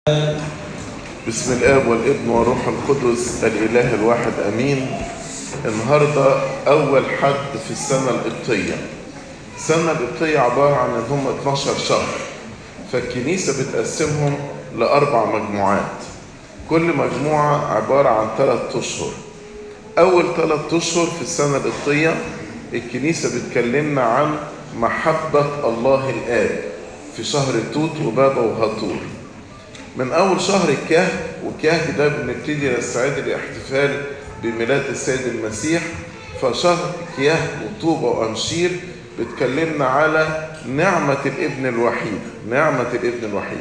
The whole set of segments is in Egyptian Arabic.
بسم الاب والابن والروح القدس الاله الواحد امين النهارده اول حد في السنه القبطيه السنه القبطيه عباره عن ان هم 12 شهر فالكنيسه بتقسمهم لاربع مجموعات كل مجموعه عباره عن ثلاث اشهر اول ثلاث اشهر في السنه القبطيه الكنيسه بتكلمنا عن محبه الله الاب في شهر توت وبابا وهطور من أول شهر الكهف والكهف ده بنبتدي نستعد للاحتفال بميلاد السيد المسيح فشهر كياه وطوبة وأمشير بتكلمنا على نعمة الابن الوحيد نعمة الابن الوحيد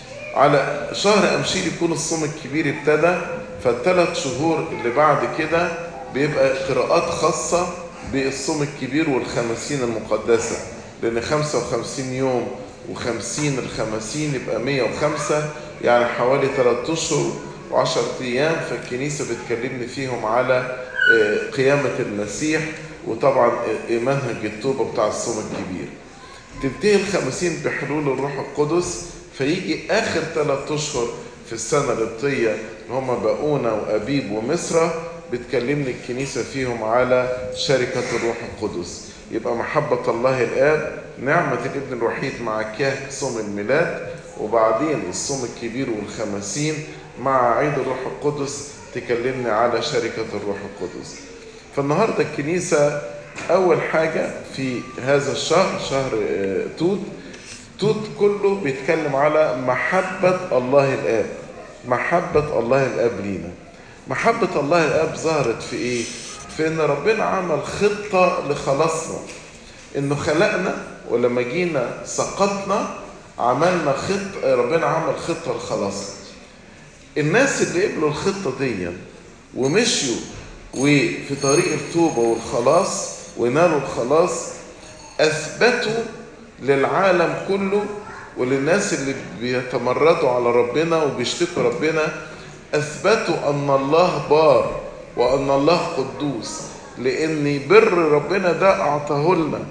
على شهر أمشير يكون الصوم الكبير ابتدى فالثلاث شهور اللي بعد كده بيبقى قراءات خاصة بالصوم الكبير والخمسين المقدسة لأن 55 يوم وخمسين الخمسين يبقى مية وخمسة يعني حوالي ثلاثة أشهر وعشرة أيام فالكنيسة بتكلمني فيهم على قيامة المسيح وطبعا منهج التوبة بتاع الصوم الكبير تنتهي الخمسين بحلول الروح القدس فيجي آخر ثلاثة أشهر في السنة القبطية اللي هم باؤونة وأبيب ومصر بتكلمني الكنيسة فيهم على شركة الروح القدس يبقى محبة الله الآب نعمة الابن الوحيد مع كهف صوم الميلاد وبعدين الصوم الكبير والخمسين مع عيد الروح القدس تكلمني على شركة الروح القدس فالنهاردة الكنيسة أول حاجة في هذا الشهر شهر توت توت كله بيتكلم على محبة الله الآب محبة الله الآب لينا محبة الله الآب ظهرت في إيه؟ في إن ربنا عمل خطة لخلاصنا إنه خلقنا ولما جينا سقطنا عملنا خط ربنا عمل خطة لخلاصنا الناس اللي قبلوا الخطة دي ومشيوا وفي طريق التوبة والخلاص ونالوا الخلاص أثبتوا للعالم كله وللناس اللي بيتمردوا على ربنا وبيشتكوا ربنا أثبتوا أن الله بار وأن الله قدوس لأن بر ربنا ده أعطاه لنا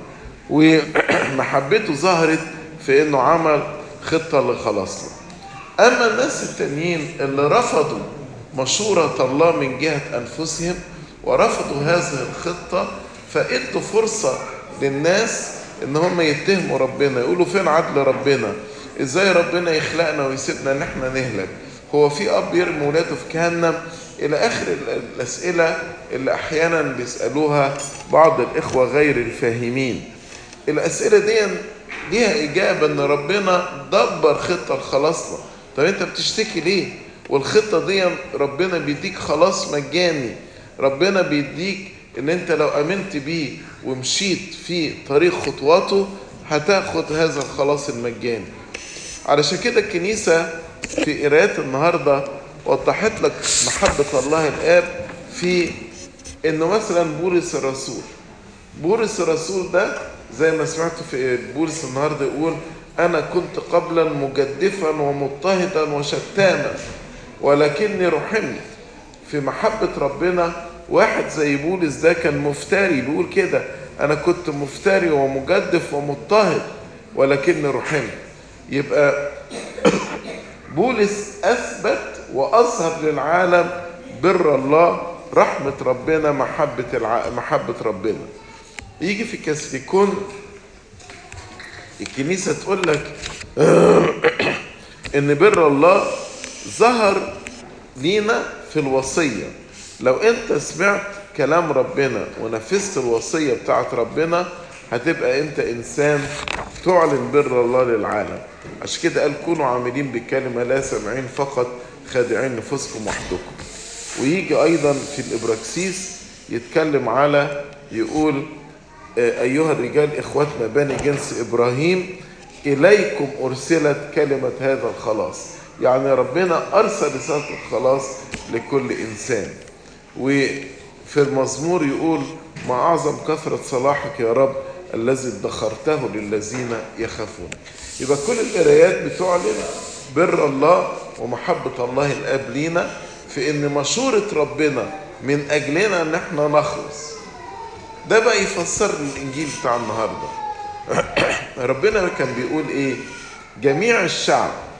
ومحبته ظهرت في انه عمل خطة لخلاصنا اما الناس التانيين اللي رفضوا مشورة الله من جهة انفسهم ورفضوا هذه الخطة فادوا فرصة للناس ان هم يتهموا ربنا يقولوا فين عدل ربنا ازاي ربنا يخلقنا ويسيبنا ان احنا نهلك هو في اب يرمي ولاده في جهنم الى اخر الاسئله اللي احيانا بيسالوها بعض الاخوه غير الفاهمين الاسئله دي ليها إجابة إن ربنا دبر خطة لخلاصنا طب أنت بتشتكي ليه؟ والخطة دي ربنا بيديك خلاص مجاني ربنا بيديك إن أنت لو آمنت بيه ومشيت في طريق خطواته هتاخد هذا الخلاص المجاني علشان كده الكنيسة في قراءات النهاردة وضحت لك محبة الله الآب في إنه مثلا بولس الرسول بولس الرسول ده زي ما سمعت في بولس النهارده يقول انا كنت قبلا مجدفا ومضطهدا وشتاما ولكني رحمت في محبه ربنا واحد زي بولس ده كان مفتري بيقول كده انا كنت مفتري ومجدف ومضطهد ولكني رحمت يبقى بولس اثبت واظهر للعالم بر الله رحمه ربنا محبه الع... محبه ربنا يجي في كاثوليكون الكنيسة تقول لك إن بر الله ظهر لينا في الوصية لو أنت سمعت كلام ربنا ونفذت الوصية بتاعت ربنا هتبقى أنت إنسان تعلن بر الله للعالم عشان كده قال كونوا عاملين بالكلمة لا سامعين فقط خادعين نفوسكم وحدكم ويجي أيضا في الإبراكسيس يتكلم على يقول أيها الرجال إخوتنا بني جنس إبراهيم إليكم أرسلت كلمة هذا الخلاص يعني ربنا أرسل رسالة الخلاص لكل إنسان وفي المزمور يقول ما أعظم كثرة صلاحك يا رب الذي ادخرته للذين يخافون يبقى كل القرايات بتعلن بر الله ومحبة الله الآب لينا في إن مشورة ربنا من أجلنا إن احنا نخلص ده بقى يفسر الانجيل بتاع النهارده ربنا كان بيقول ايه جميع الشعب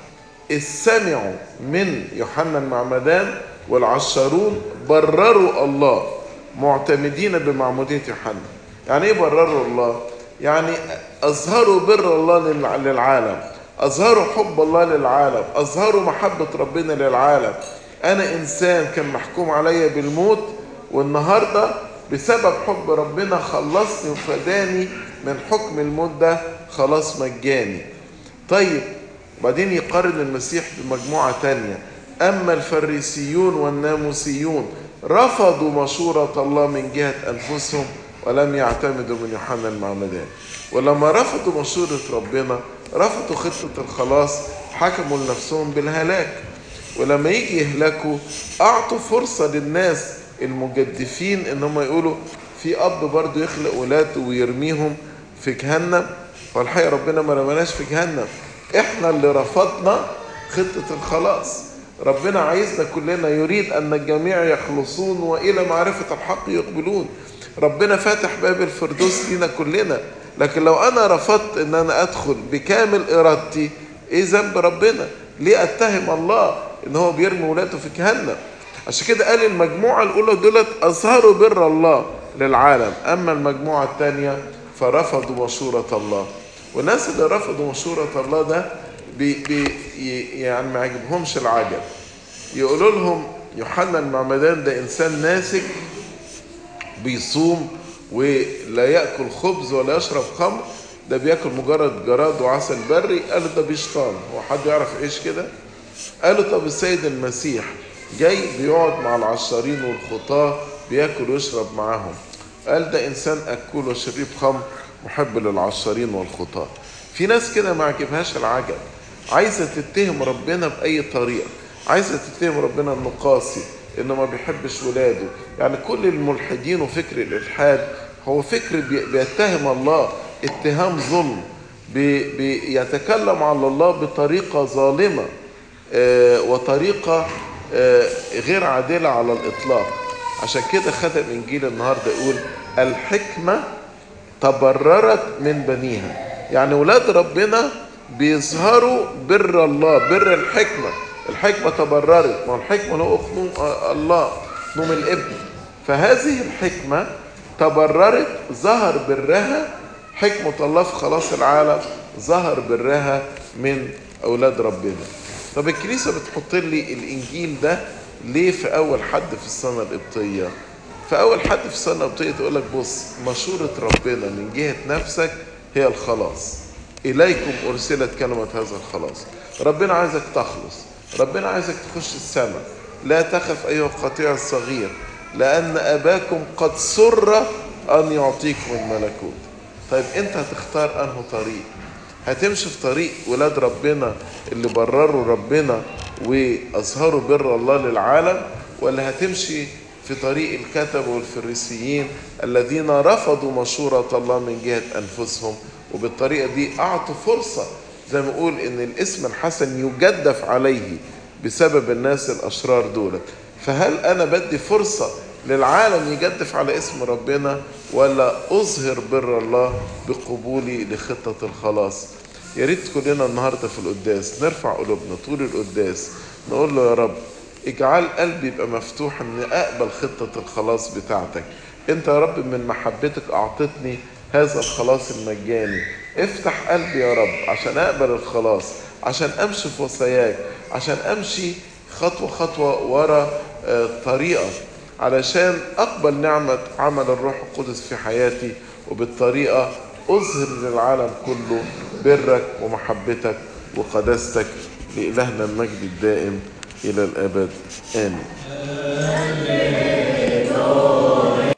إذ سمعوا من يوحنا المعمدان والعشارون برروا الله معتمدين بمعمودية يوحنا يعني ايه برروا الله يعني اظهروا بر الله للعالم اظهروا حب الله للعالم اظهروا محبة ربنا للعالم انا انسان كان محكوم عليا بالموت والنهاردة بسبب حب ربنا خلصني وفداني من حكم الموت ده خلاص مجاني طيب وبعدين يقارن المسيح بمجموعة تانية أما الفريسيون والناموسيون رفضوا مشورة الله من جهة أنفسهم ولم يعتمدوا من يوحنا المعمدان ولما رفضوا مشورة ربنا رفضوا خطة الخلاص حكموا لنفسهم بالهلاك ولما يجي يهلكوا أعطوا فرصة للناس المجدفين إن هم يقولوا في أب برضه يخلق ولاده ويرميهم في جهنم والحقيقة ربنا ما رمناش في جهنم احنا اللي رفضنا خطة الخلاص ربنا عايزنا كلنا يريد أن الجميع يخلصون وإلى معرفة الحق يقبلون ربنا فاتح باب الفردوس لينا كلنا لكن لو أنا رفضت أن أنا أدخل بكامل إرادتي إيه ذنب ربنا ليه أتهم الله إن هو بيرمي ولاده في جهنم عشان كده قال المجموعة الأولى دولت أظهروا بر الله للعالم أما المجموعة الثانية فرفضوا مشورة الله والناس اللي رفضوا مشورة الله ده بي بي يعني ما عجبهمش العجب يقولوا لهم يوحنا المعمدان ده إنسان ناسك بيصوم ولا يأكل خبز ولا يشرب خمر ده بياكل مجرد جراد وعسل بري قالوا ده بيشطان هو حد يعرف ايش كده قالوا طب السيد المسيح جاي بيقعد مع العشارين والخطاة بياكل ويشرب معاهم قال ده انسان اكل وشريب خمر محب للعشارين والخطاة في ناس كده ما عجبهاش العجب عايزة تتهم ربنا بأي طريقة عايزة تتهم ربنا انه قاسي انه ما بيحبش ولاده يعني كل الملحدين وفكر الالحاد هو فكر بيتهم الله اتهام ظلم بيتكلم على الله بطريقة ظالمة وطريقة غير عادلة على الإطلاق عشان كده ختم إنجيل النهاردة يقول الحكمة تبررت من بنيها يعني ولاد ربنا بيظهروا بر الله بر الحكمة الحكمة تبررت ما الحكمة هو أخنوم الله أخنوم الابن فهذه الحكمة تبررت ظهر برها حكمة الله في خلاص العالم ظهر برها من أولاد ربنا طب الكنيسة بتحط لي الإنجيل ده ليه في أول حد في السنة القبطية في أول حد في السنة القبطية تقول لك بص مشورة ربنا من جهة نفسك هي الخلاص إليكم أرسلت كلمة هذا الخلاص ربنا عايزك تخلص ربنا عايزك تخش السماء لا تخف أيها القطيع الصغير لأن أباكم قد سر أن يعطيكم الملكوت طيب أنت هتختار أنه طريق هتمشي في طريق ولاد ربنا اللي برروا ربنا وأظهروا بر الله للعالم ولا هتمشي في طريق الكتب والفريسيين الذين رفضوا مشورة الله من جهة أنفسهم وبالطريقة دي أعطوا فرصة زي ما نقول إن الاسم الحسن يجدف عليه بسبب الناس الأشرار دولت فهل أنا بدي فرصة للعالم يجدف على اسم ربنا ولا أظهر بر الله بقبولي لخطة الخلاص يا ريت كلنا النهاردة في القداس نرفع قلوبنا طول القداس نقول له يا رب اجعل قلبي يبقى مفتوح ان اقبل خطة الخلاص بتاعتك انت يا رب من محبتك اعطتني هذا الخلاص المجاني افتح قلبي يا رب عشان اقبل الخلاص عشان امشي في وصاياك عشان امشي خطوة خطوة ورا طريقة علشان اقبل نعمة عمل الروح القدس في حياتي وبالطريقة اظهر للعالم كله برك ومحبتك وقداستك لإلهنا المجد الدائم إلى الأبد آمين